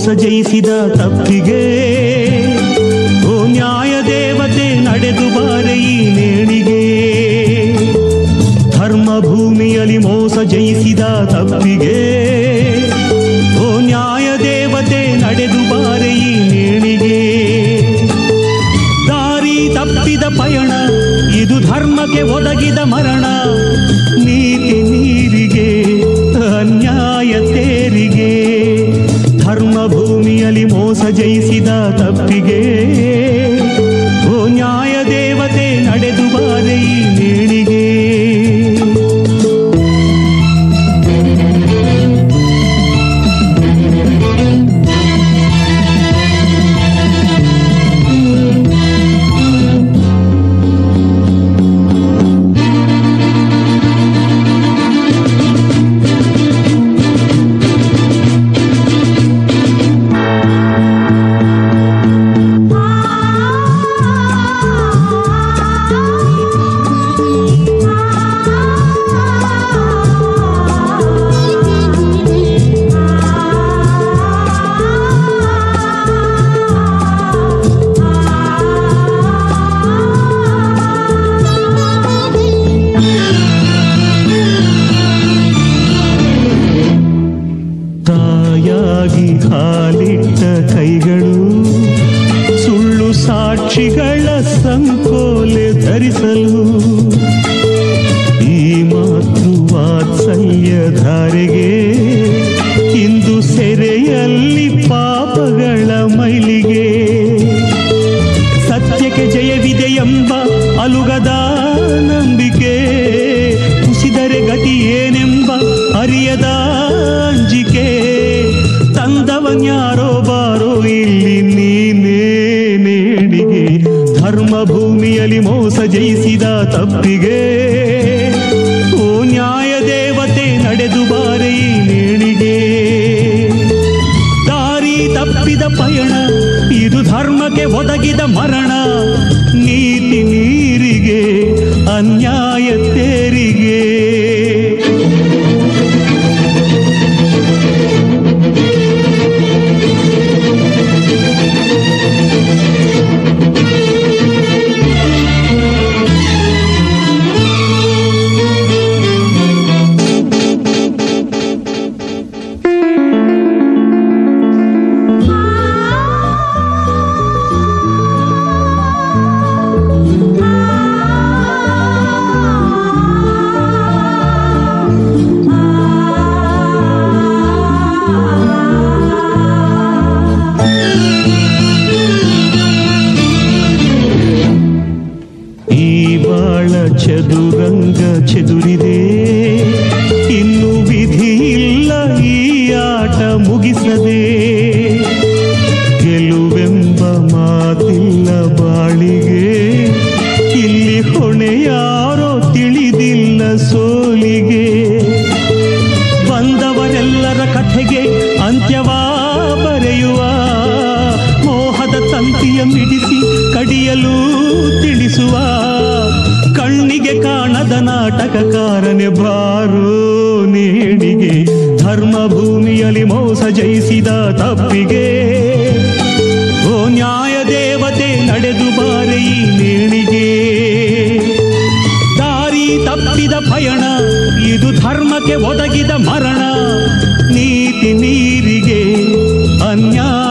ಮೋಸ ಜಯಿಸಿದ ತಪ್ಪಿಗೆ ಓ ನ್ಯಾಯ ದೇವತೆ ನಡೆದು ಬಾರೆ ಈ ನೇಣಿಗೆ ಧರ್ಮ ಭೂಮಿಯಲ್ಲಿ ಮೋಸ ಜಯಿಸಿದ ತಪ್ಪಿಗೆ ಓ ನ್ಯಾಯ ದೇವತೆ ನಡೆದು ಬಾರೆ ಈ ನೇಣಿಗೆ ದಾರಿ ತಪ್ಪಿದ ಪಯಣ ಇದು ಧರ್ಮಕ್ಕೆ ಒದಗಿದ ಮರಣ ನೀತಿ ನೀರಿಗೆ ಅನ್ಯಾಯ ತೇರಿಗೆ ಧರ್ಮ ಭೂಮಿಯಲ್ಲಿ ಮೋಸ ಜಯಿಸಿದ ತಪ್ಪಿಗೆ ಓ ನ್ಯಾಯ ದೇವತೆ ನಡೆದು ಬಾರೆ ಈ ನೇಣಿಗೆ ತಾಯಾಗಿ ಹಾಲಿಟ್ಟ ಕೈಗಳು ಸುಳ್ಳು ಸಾಕ್ಷಿಗಳ ಸಂಕೋಲೆ ಧರಿಸಲು ಈ ಮಾತೃ ವಾತ್ಸಲ್ಯ ಧಾರೆಗೆ ಇಂದು ಸೆರೆಯಲ್ಲಿ ಪಾಪಗಳ ಮೈಲಿಗೆ ಸತ್ಯಕ್ಕೆ ಜಯವಿದೆ ಎಂಬ ಅಲುಗದ ನಂಬಿಕೆ ಕುಸಿದರೆ ಗತಿ ಏನೆಂಬ ಅರಿಯದ ಅಂಜಿಕೆ ತಂದವನ್ಯಾರೋ ಬಾರೋ ಇಲ್ಲಿ ನೀನೇ ನೇಣಿಗೆ ಧರ್ಮ ಭೂಮಿಯಲ್ಲಿ ಮೋಸ ಜಯಿಸಿದ ತಪ್ಪಿಗೆ ಓ ನ್ಯಾಯ ದೇವತೆ ನಡೆದು ಬಾರೆ ಈ ನೇಣಿಗೆ ದಾರಿ ತಪ್ಪಿದ ಪಯಣ ಇದು ಧರ್ಮಕ್ಕೆ ಒದಗಿದ ಮರಣ ನೀತಿ ನೀರಿಗೆ ಅನ್ಯಾಯ ತೇರಿಗೆ ಈ ಬಾಳ ಚದುರಂಗ ಚೆದುರಿದೆ ಇನ್ನು ವಿಧಿ ಇಲ್ಲ ಈ ಆಟ ಮುಗಿಸದೆ ಗೆಲುವೆಂಬ ಮಾತಿಲ್ಲ ಬಾಳಿಗೆ ಇಲ್ಲಿ ಹೊಣೆ ಯಾರೋ ತಿಳಿದಿಲ್ಲ ಸೋಲಿಗೆ ಬಂದವರೆಲ್ಲರ ಕಥೆಗೆ ಅಂತ್ಯವಾ ಬರೆಯುವ ಮೋಹದ ತಂತಿಯ ಮಿಡಿಸಿ ಕಡಿಯಲು ತಿಳಿಸುವ ಕಣ್ಣಿಗೆ ಕಾಣದ ನಾಟಕಕಾರನೆ ಬಾರೋ ನೇಣಿಗೆ ಧರ್ಮ ಭೂಮಿಯಲ್ಲಿ ಮೋಸ ಜಯಿಸಿದ ತಪ್ಪಿಗೆ ಓ ನ್ಯಾಯ ದೇವತೆ ನಡೆದು ಬಾರೆ ಈ ನೇಣಿಗೆ ದಾರಿ ತಪ್ಪಿದ ಪಯಣ ಇದು ಧರ್ಮಕ್ಕೆ ಒದಗಿದ ಮರಣ ನೀತಿ ನೀರಿಗೆ ಅನ್ಯಾಯ